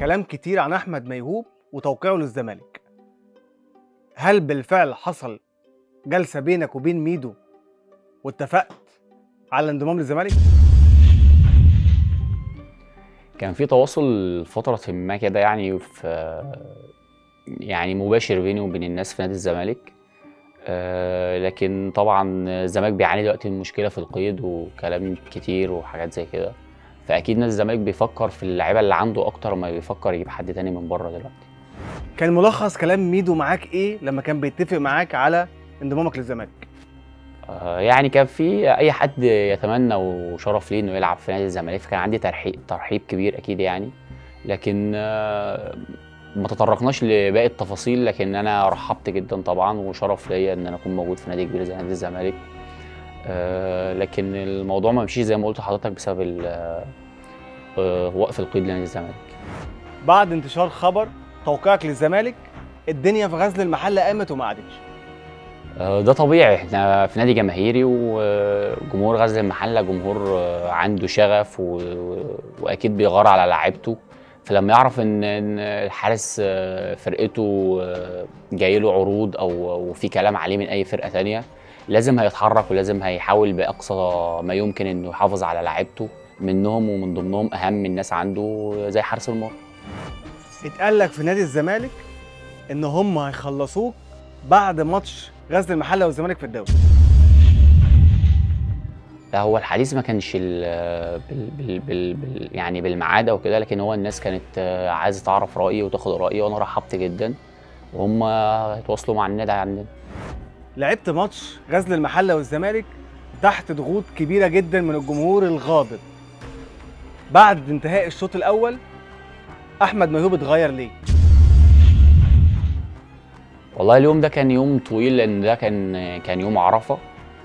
كلام كتير عن احمد ميهوب وتوقيعه للزمالك هل بالفعل حصل جلسه بينك وبين ميدو واتفقت على الانضمام للزمالك كان في تواصل فترة ما كده يعني في يعني مباشر بيني وبين الناس في نادي الزمالك آه، لكن طبعا الزمالك بيعاني دلوقتي من مشكلة في القيد وكلام كتير وحاجات زي كده فأكيد نادي الزمالك بيفكر في اللعيبة اللي عنده أكتر ما بيفكر يجيب حد تاني من بره دلوقتي كان ملخص كلام ميدو معاك ايه لما كان بيتفق معاك على انضمامك للزمالك آه، يعني كان في اي حد يتمنى وشرف ليه انه يلعب في نادي الزمالك فكان عندي ترحيب ترحيب كبير اكيد يعني لكن آه، ما تطرقناش لباقي التفاصيل لكن انا رحبت جدا طبعا وشرف ليا ان انا اكون موجود في نادي كبير زي نادي الزمالك آه، لكن الموضوع ما مشيش زي ما قلت لحضرتك بسبب ال- آه، وقف القيد لنادي الزمالك بعد انتشار خبر توقيعك للزمالك الدنيا في غزل المحله قامت وما قعدتش آه، ده طبيعي احنا في نادي جماهيري وجمهور غزل المحله جمهور آه، عنده شغف و... واكيد بيغار على لعيبته فلما يعرف ان ان الحارس آه، فرقته آه، جاي له عروض او وفي كلام عليه من اي فرقه تانية لازم هيتحرك ولازم هيحاول باقصى ما يمكن انه يحافظ على لعيبته منهم ومن ضمنهم اهم الناس عنده زي حارس المرمى اتقال لك في نادي الزمالك ان هم هيخلصوك بعد ماتش غزل المحله والزمالك في الدوري لا هو الحديث ما كانش ال- بال بال بال بال يعني بالميعاد او كده لكن هو الناس كانت آه، عايزه تعرف رايي وتاخد رايي وانا رحبت جدا وهم هيتواصلوا مع النادي عندنا لعبت ماتش غزل المحله والزمالك تحت ضغوط كبيره جدا من الجمهور الغاضب بعد انتهاء الشوط الاول احمد ميهوب اتغير ليه والله اليوم ده كان يوم طويل لان ده كان كان يوم عرفه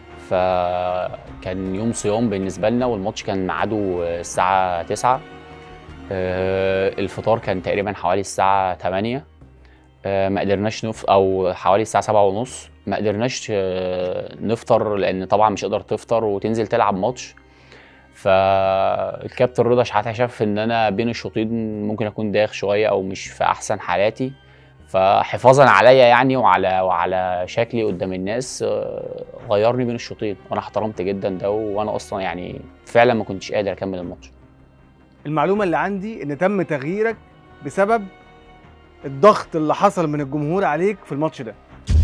فكان يوم صيام بالنسبه لنا والماتش كان ميعاده الساعه 9 آه، الفطار كان تقريبا حوالي الساعه 8 آه، ما قدرناش نف او حوالي الساعه 7 ونص ما قدرناش آه، نفطر لان طبعا مش قدر تفطر وتنزل تلعب ماتش فالكابتن رضا شحاته شاف ان انا بين الشوطين ممكن اكون داخ شويه او مش في احسن حالاتي فحفاظا عليا يعني وعلى وعلى شكلي قدام الناس آه، غيرني بين الشوطين وانا احترمت جدا ده وانا اصلا يعني فعلا ما كنتش قادر اكمل الماتش المعلومه اللي عندي ان تم تغييرك بسبب الضغط اللي حصل من الجمهور عليك في الماتش ده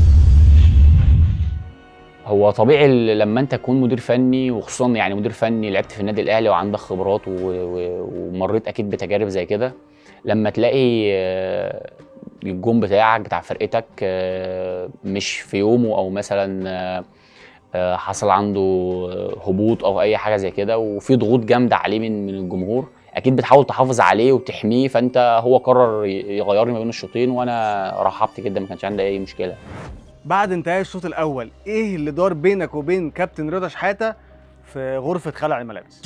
هو طبيعي ال- لما انت تكون مدير فني وخصوصا يعني مدير فني لعبت في النادي الاهلي وعندك خبرات و- و- ومريت اكيد بتجارب زي كده لما تلاقي آه، الجون بتاعك بتاع فرقتك آه، مش في يومه او مثلا آه، آه، حصل عنده آه، هبوط او اي حاجه زي كده وفي ضغوط جامده عليه من من الجمهور اكيد بتحاول تحافظ عليه وتحميه فانت هو قرر ي- يغيرني ما بين الشوطين وانا رحبت جدا ما كانش عندي اي مشكله بعد انتهاء الشوط الاول ايه اللي دار بينك وبين كابتن رضا شحاته في غرفه خلع الملابس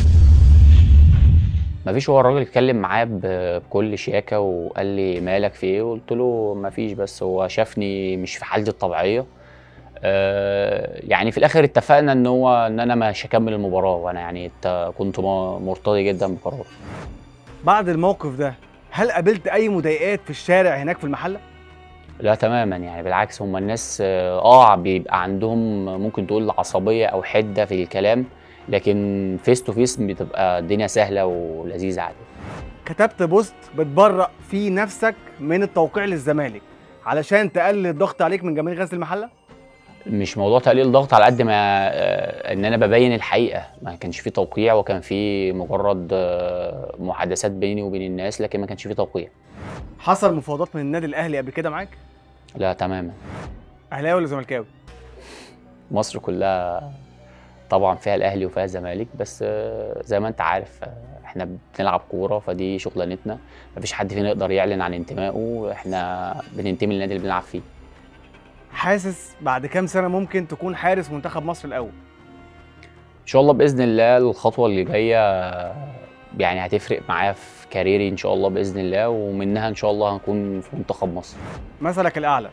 مفيش هو الراجل اتكلم معاه ب- بكل شياكه وقال لي مالك في ايه قلت له مفيش بس هو شافني مش في حالتي الطبيعيه آه، يعني في الاخر اتفقنا ان هو ان انا مش هكمل المباراه وانا يعني ات- كنت م- مرتضي جدا بقراري بعد الموقف ده هل قابلت اي مضايقات في الشارع هناك في المحله لا تماما يعني بالعكس هم الناس اه آه، بيبقى عندهم ممكن تقول عصبيه او حده في الكلام لكن فيس تو فيس بتبقى الدنيا سهله ولذيذه عادي كتبت بوست بتبرأ فيه نفسك من التوقيع للزمالك علشان تقلل الضغط عليك من جماهير غزل المحله مش موضوع تقليل ضغط على قد ما آه، ان انا ببين الحقيقه ما كانش في توقيع وكان في مجرد آه، محادثات بيني وبين الناس لكن ما كانش في توقيع حصل مفاوضات من النادي الاهلي قبل كده معاك لا تماما اهلاوي ولا زملكاوي مصر كلها طبعا فيها الاهلي وفيها الزمالك بس آه، زي ما انت عارف آه، احنا بنلعب كوره فدي شغلانتنا مفيش حد فينا يقدر يعلن عن انتمائه احنا بننتمي للنادي اللي بنلعب فيه حاسس بعد كام سنه ممكن تكون حارس منتخب مصر الاول ان شاء الله باذن الله الخطوه اللي جايه يعني هتفرق معايا في كاريري ان شاء الله باذن الله ومنها ان شاء الله هنكون في منتخب مصر مثلك الاعلى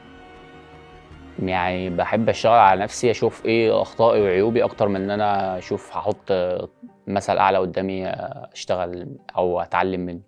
يعني بحب اشتغل على نفسي اشوف ايه اخطائي وعيوبي اكتر من ان انا اشوف هحط مثل اعلى قدامي اشتغل او اتعلم منه